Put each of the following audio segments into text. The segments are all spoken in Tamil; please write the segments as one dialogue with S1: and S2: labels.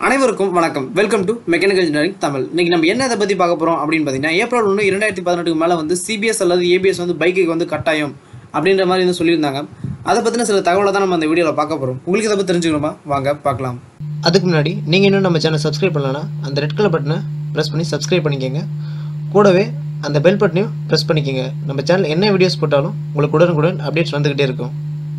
S1: அனைவருக்கும் வணக்கம் welcome to mechanical engineering Tamil இன்னைக்கு நம்ம என்ன இதை பற்றி பார்க்க போகிறோம் அப்படின்னு பார்த்தீங்கன்னா ஏப்ரல் ஒன்று இரண்டாயிரத்தி பதினெட்டுக்கு மேலே வந்து சிபிஎஸ் அல்லது ஏபிஎஸ் வந்து பைக்குக்கு வந்து கட்டாயம் அப்படின்ற மாதிரி வந்து சொல்லியிருந்தாங்க அதை பற்றின சில தகவலை தான் நம்ம அந்த வீடியோவில் பார்க்க போகிறோம் உங்களுக்கு இதை பற்றி தெரிஞ்சுக்கணுமா வாங்க பார்க்கலாம்
S2: அதுக்கு முன்னாடி நீங்கள் இன்னும் நம்ம சேனல் சப்ஸ்கிரைப் பண்ணலன்னா அந்த ரெட் கலர் பட்டனை ப்ரெஸ் பண்ணி சப்ஸ்கிரைப் பண்ணிக்கோங்க கூடவே அந்த பெல் பட்டனையும் ப்ரெஸ் பண்ணிக்கோங்க நம்ம சேனல் என்ன வீடியோஸ் போட்டாலும் உங்களுக்கு உடனுக்குடன் அப்டேட்ஸ் வந்துக்கிட்டே இருக்கும்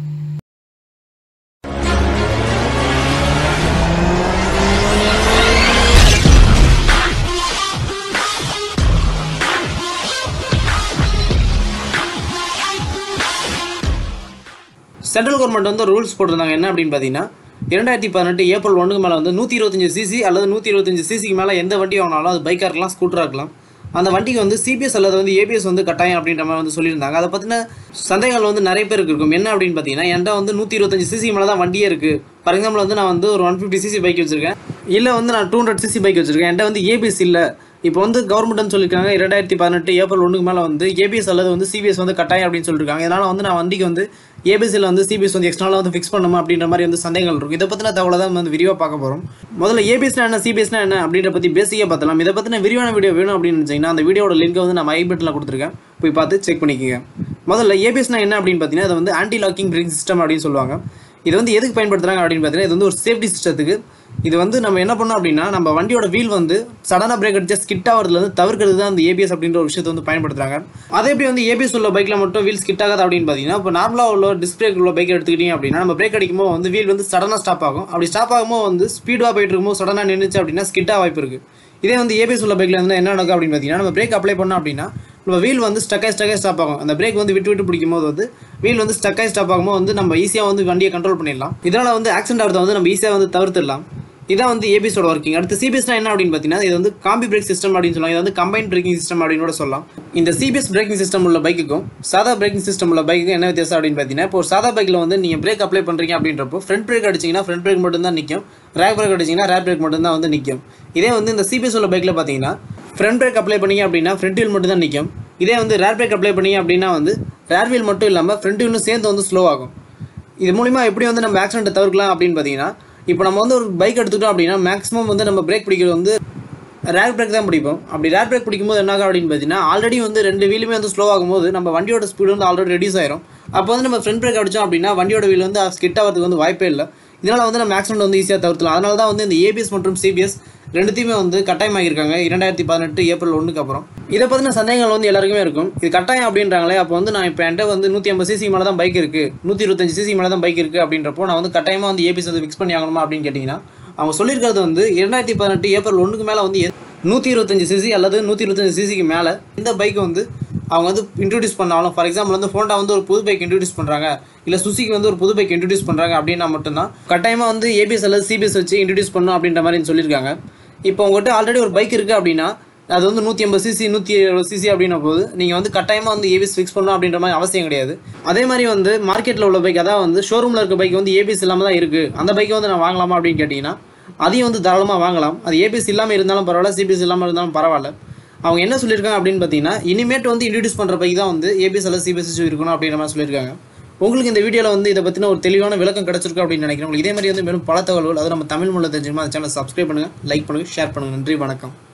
S1: சென்ட்ரல் கவர்மெண்ட் வந்து ரூல்ஸ் போட்டிருந்தாங்க என்ன அப்படின்னு பார்த்தீங்கன்னா இரண்டாயிரத்தி பதினெட்டு ஏப்ரல் ஒன்றுக்கு மேலே வந்து நூற்றி இருபத்தஞ்சு சிசி அல்லது நூற்றி இருபத்தஞ்சு சிசிக்கு மேலே எந்த வண்டி வாங்கினாலும் அது பைக்காக இருக்கலாம் ஸ்கூட்டராக இருக்கலாம் அந்த வண்டிக்கு வந்து சிபிஎஸ் அல்லது வந்து ஏபிஎஸ் வந்து கட்டாயம் அப்படின்ற மாதிரி வந்து சொல்லியிருந்தாங்க அதை பற்றின சந்தேகங்கள் வந்து நிறைய பேருக்கு இருக்கும் என்ன அப்படின்னு பார்த்தீங்கன்னா என்கிட்ட வந்து நூற்றி இருபத்தஞ்சு சிசி மேலே தான் வண்டியே இருக்குது ஃபார் எக்ஸாம்பிள் வந்து நான் வந்து ஒரு ஒன் ஃபிஃப்டி சிசி பைக் வச்சிருக்கேன் இல்லை வந்து நான் டூ ஹண்ட்ரட் சிசி பைக் வச்சிருக்கேன் என்கிட்ட வந்து ஏபிஎஸ் இல்லை இப்போ வந்து கவர்மெண்ட் சொல்லியிருக்காங்க இரண்டாயிரத்தி பதினெட்டு ஏப்ரல் ஒன்றுக்கு மேலே வந்து ஏபிஎஸ் அல்லது வந்து சிபிஎஸ் வந்து கட்டாயம் அப்படின்னு சொல்லியிருக்காங்க இதனால் வந்து நான் வண்டிக்கு வந்து ஏபிஎஸ்சில் வந்து சிபிஎஸ் வந்து எக்ஸ்ட்ராலாக வந்து ஃபிக்ஸ் பண்ணணுமா அப்படின்ற மாதிரி வந்து சந்தேகங்கள் இருக்கும் இதை பற்றின தகவலை தான் வந்து விரிவாக பார்க்க போகிறோம் முதல்ல ஏபிஎஸ்னா என்ன சிபிஎஸ்னா என்ன அப்படின்ற பற்றி பேசிக்காக பார்த்தலாம் இதை பற்றின விரிவான வீடியோ வேணும் அப்படின்னு நினச்சிங்கன்னா அந்த வீடியோட லிங்க் வந்து நான் ஐ பட்டனில் கொடுத்துருக்கேன் போய் பார்த்து செக் பண்ணிக்கோங்க முதல்ல ஏபிஎஸ்னா என்ன அப்படின்னு பார்த்தீங்கன்னா அது வந்து ஆன்டி லாக்கிங் பிரேக் சிஸ்டம் அப்படின்னு சொல்லுவாங்க இது வந்து எதுக்கு பயன்படுத்துறாங்க அப்படின்னு பார்த்தீங்கன்னா இது வந்து ஒரு சேஃப்டி சிஸ்டத்துக்கு இது வந்து நம்ம என்ன பண்ணோம் அப்படின்னா நம்ம வண்டியோட வீல் வந்து சடனாக பிரேக் அடிச்சா ஸ்கிட் ஆகிறதுலேருந்து தவிர்க்கிறது தான் அந்த ஏபிஎஸ் அப்படின்ற ஒரு விஷயத்தை வந்து பயன்படுத்துறாங்க அதே எப்படி வந்து ஏபிஎஸ் உள்ள பைக்கில் மட்டும் வீல் ஸ்கிட் ஆகாது அப்படின்னு பார்த்தீங்கன்னா இப்போ நார்மலாக உள்ள டிஸ்க் பிரேக் உள்ள பைக் எடுத்துக்கிட்டீங்க அப்படின்னா நம்ம பிரேக் அடிக்கும்போது வந்து வீல் வந்து சடனாக ஸ்டாப் ஆகும் அப்படி ஸ்டாப் ஆகும்போது வந்து ஸ்பீடாக போயிட்டு இருக்கும்போது சடனாக நின்றுச்சு அப்படின்னா ஸ்கிட்டாக வாய்ப்பு இருக்குது இதே வந்து ஏபிஎஸ் உள்ள பைக்கில் வந்து என்ன நடக்கும் அப்படின்னு பார்த்தீங்கன்னா நம்ம பிரேக் அப்ளை பண்ணோம் அப்படின்னா நம்ம வீல் வந்து ஸ்டக்காய் ஸ்டக்காய் ஸ்டாப் ஆகும் அந்த பிரேக் வந்து விட்டு விட்டு பிடிக்கும் போது வந்து வீல் வந்து ஸ்டக்காய் ஸ்டாப் ஆகும்போது வந்து நம்ம ஈஸியாக வந்து வண்டியை கண்ட்ரோல் பண்ணிடலாம் இதனால் வந்து ஆக்சிடென்ட் ஆகிறத வந்து நம்ம ஈஸியாக வந்து தவிர்த்துடலாம் இதான் வந்து ஏபிஎஸோட ஒர்க்கிங் அடுத்து சிபிஎஸ்னா என்ன அப்படின்னு பார்த்தீங்கன்னா இது வந்து காம்பி பிரேக் சிஸ்டம் அப்படின்னு சொல்லுவாங்க இது வந்து கம்பைன் பிரேக்கிங் சிஸ்டம் அப்படின்னு கூட சொல்லலாம் இந்த சிபிஎஸ் பிரேக்கிங் சிஸ்டம் உள்ள பைக்குக்கும் சாதா பிரேக்கிங் சிஸ்டம் உள்ள பைக்குக்கும் என்ன வித்தியாசம் அப்படின்னு பார்த்தீங்கன்னா இப்போ ஒரு சாதா பைக்கில் வந்து நீங்கள் பிரேக் அப்ளை பண்ணுறீங்க அப்படின்றப்போ ஃப்ரண்ட் பிரேக் அடிச்சிங்கன்னா ஃப்ரண்ட் பிரேக் மட்டும் தான் நிற்கும் ரேக் பிரேக் அடிச்சிங்கன்னா ரேக் பிரேக் மட்டும் தான் வந்து நிற்கும் இதே வந்து இந்த சிபிஎஸ் உள்ள பைக்கில் பார்த்தீங்கன்னா ஃப்ரண்ட் பிரேக் அப்ளை பண்ணீங்க அப்படின்னா ஃப்ரண்ட் வீல் மட்டும் தான் நிற்கும் இதே வந்து ரேர் பிரேக் அப்ளை பண்ணீங்க அப்படின்னா வந்து ரேர் வீல் மட்டும் இல்லாமல் ஃப்ரண்ட் வீலும் சேர்ந்து வந்து ஸ்லோ ஆகும் இது மூலிமா எப்படி வந்து நம்ம ஆக்சிடென்ட்டை தவிர்க்கலாம் அப்படின்னு பார்த்தீங்கன்னா இப்போ நம்ம வந்து ஒரு பைக் எடுத்துக்கிட்டோம் அப்படின்னா மேக்ஸிமம் வந்து நம்ம பிரேக் பிடிக்கிறது வந்து ரேர் பிரேக் தான் பிடிப்போம் அப்படி ரேர் பிரேக் பிடிக்கும்போது என்ன ஆகும் அப்படின்னு பார்த்தீங்கன்னா ஆல்ரெடி வந்து ரெண்டு வீலுமே வந்து ஸ்லோ ஆகும்போது நம்ம வண்டியோட ஸ்பீடு வந்து ஆல்ரெடி ரெடியூஸ் ஆயிரும் அப்போ வந்து நம்ம ஃப்ரண்ட் பிரேக் அடிச்சோம் அப்படின்னா வண்டியோட வீல் வந்து ஸ்கிட் ஆகிறதுக்கு வந்து வாய்ப்பே இல்லை இதனால் வந்து நம்ம ஆக்சிடென்ட் வந்து ஈஸியாக தவிர்த்தலாம் அதனால தான் வந்து இந்த ஏபிஎஸ் மற்றும் சிபிஎஸ் ரெண்டுத்தையுமே வந்து கட்டாயமாகிருக்காங்க இரண்டாயிரத்தி பதினெட்டு ஏப்ரல் ஒன்றுக்கு அப்புறம் இதை பற்றின சந்தேகங்கள் வந்து எல்லாருக்குமே இருக்கும் இது கட்டாயம் அப்படின்றாங்களே அப்போ வந்து நான் இப்போ என்கிட்ட வந்து நூற்றி ஐம்பது சிசி மேலே தான் பைக் இருக்குது நூற்றி இருபத்தஞ்சு சிசி மேலே தான் பைக் இருக்குது அப்படின்றப்போ நான் வந்து கட்டாயமாக வந்து ஏபிஎஸ் வந்து ஃபிக்ஸ் பண்ணி ஆகணுமா அப்படின்னு கேட்டிங்கன்னா அவங்க சொல்லியிருக்கிறது வந்து இரண்டாயிரத்தி பதினெட்டு ஏப்ரல் ஒன்றுக்கு மேலே வந்து நூற்றி இருபத்தஞ்சு சிசி அல்லது நூற்றி இருபத்தஞ்சு சிசிக்கு மேலே இந்த பைக் வந்து அவங்க வந்து இன்ட்ரடியூஸ் பண்ணாலும் ஃபார் எக்ஸாம்பிள் வந்து ஹோண்டா வந்து ஒரு புது பைக் இன்ட்ரடியூஸ் பண்ணுறாங்க இல்லை சுசிக்கு வந்து ஒரு புது பைக் இன்ட்ரடியூஸ் பண்ணுறாங்க அப்படின்னா மட்டும்தான் கட்டாயமாக வந்து ஏபிஎஸ் அல்லது சிபிஎஸ் வச்சு இன்ட்ரடியூஸ் பண்ணணும் அப்படின்ற மாதிரி சொல்லியிருக்காங்க இப்போ உங்கள்கிட்ட ஆல்ரெடி ஒரு பைக் இருக்குது அப்படின்னா அது வந்து நூற்றி ஐம்பது சிசி நூற்றி எழுபது சிசி அப்படின்ன போது நீங்கள் வந்து கட்டாயமாக வந்து ஏபிஎஸ் ஃபிக்ஸ் பண்ணணும் அப்படின்ற மாதிரி அவசியம் கிடையாது அதே மாதிரி வந்து மார்க்கெட்டில் உள்ள பைக் அதான் வந்து ஷோரூமில் இருக்க பைக் வந்து ஏபிஎஸ் இல்லாமல் தான் இருக்குது அந்த பைக்கை வந்து நான் வாங்கலாமா அப்படின்னு கேட்டிங்கன்னா அதையும் வந்து தாராளமாக வாங்கலாம் அது ஏபிஎஸ் இல்லாமல் இருந்தாலும் பரவாயில்ல சிபிஎஸ் இல்லாமல் இருந்தாலும் பரவாயில்ல அவங்க என்ன சொல்லியிருக்காங்க அப்படின்னு பார்த்தீங்கன்னா இனிமேட் வந்து இன்ட்ரடியூஸ் பண்ணுற பைக் தான் வந்து ஏபிஎஸ் அல்லது சிபிஎஸ் இருக்கணும் அப்படின்ற மாதிரி சொல்லியிருக்காங்க உங்களுக்கு இந்த வீடியோவில் வந்து இதை பற்றின ஒரு தெளிவான விளக்கம் கிடச்சிருக்கு அப்படின்னு நினைக்கிறேன் உங்களுக்கு இதே மாதிரி வந்து மேலும் பல தகவல்கள் அது நம்ம தமிழ் மொழியில் தெரிஞ்சுக்கணும் அந்த சேனல் சப்ஸ்கிரைப் பண்ணுங்கள் லைக் பண்ணுங்கள் ஷேர் பண்ணுங்கள் நன்றி வணக்கம்